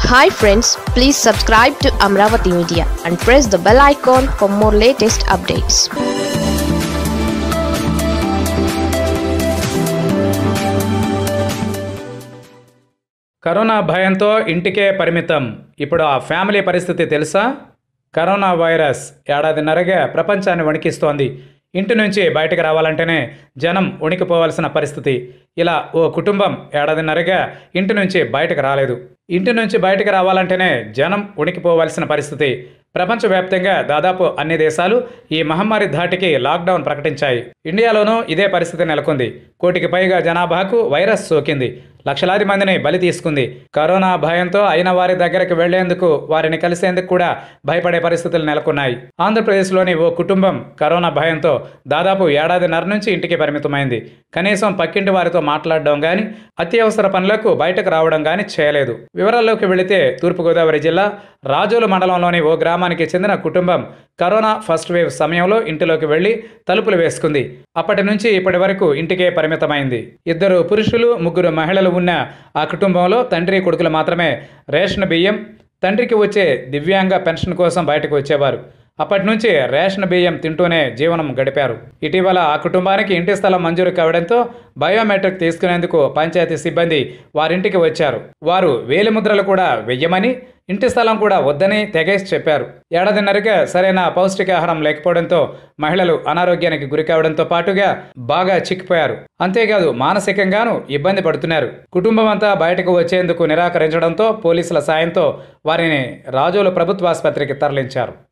hi friends please subscribe to Amaravati media and press the bell icon for more latest updates corona భయంతో ఇంటికే పరిమితం ఇప్పుడు ఆ family పరిస్థితి తెలుసా కరోనా వైరస్ ఏడాదిన్నరగా ప్రపంచాన్ని వణికిస్తోంది ఇంటి నుంచి బయటకు రావాలంటేనే జనం వణికిపోవాల్సిన పరిస్థితి ఇలా ఓ కుటుంబం ఏడాదిన్నరగా ఇంటి నుంచి బయటకు రాలేదు ఇంటి నుంచి బయటకు రావాలంటేనే జనం వణికిపోవాల్సిన పరిస్థితి ప్రపంచవ్యాప్తంగా దాదాపు అన్ని దేశాలు ఈ మహమ్మారి ధాటికి లాక్డౌన్ ప్రకటించాయి ఇండియాలోనూ ఇదే పరిస్థితి నెలకొంది కోటికి పైగా జనాభాకు వైరస్ సోకింది లక్షలాది మందిని బలి తీసుకుంది కరోనా భయంతో అయిన వారి దగ్గరకు వెళ్లేందుకు వారిని కలిసేందుకు కూడా భయపడే పరిస్థితులు నెలకొన్నాయి ఆంధ్రప్రదేశ్లోని ఓ కుటుంబం కరోనా భయంతో దాదాపు ఏడాదిన్నర నుంచి ఇంటికి పరిమితమైంది కనీసం పక్కింటి వారితో మాట్లాడడం కానీ అత్యవసర పనులకు బయటకు రావడం కానీ చేయలేదు వివరాల్లోకి వెళితే తూర్పుగోదావరి జిల్లా రాజోలు మండలంలోని ఓ గ్రామానికి చెందిన కుటుంబం కరోనా ఫస్ట్ వేవ్ సమయంలో ఇంటిలోకి వెళ్లి తలుపులు వేసుకుంది అప్పటి నుంచి ఇప్పటి వరకు ఇంటికే పరిమితమైంది ఇద్దరు పురుషులు ముగ్గురు మహిళలు ఉన్న ఆ కుటుంబంలో తండ్రి కొడుకులు మాత్రమే రేషన్ బియ్యం తండ్రికి వచ్చే దివ్యాంగ పెన్షన్ కోసం బయటకు వచ్చేవారు అప్పటి నుంచి రేషన్ బియ్యం తింటూనే జీవనం గడిపారు ఇటీవల ఆ కుటుంబానికి ఇంటి స్థలం మంజూరు కావడంతో బయోమెట్రిక్ తీసుకునేందుకు పంచాయతీ సిబ్బంది వారింటికి వచ్చారు వారు వేలిముద్రలు కూడా వెయ్యమని ఇంటి స్థలం కూడా వద్దని తెగేసి చెప్పారు ఏడాదిన్నరగా సరైన పౌష్టికాహారం లేకపోవడంతో మహిళలు అనారోగ్యానికి గురి కావడంతో పాటుగా బాగా చిక్కిపోయారు అంతేకాదు మానసికంగానూ ఇబ్బంది పడుతున్నారు కుటుంబం అంతా బయటకు వచ్చేందుకు నిరాకరించడంతో పోలీసుల సాయంతో వారిని రాజోలు ప్రభుత్వాసుపత్రికి తరలించారు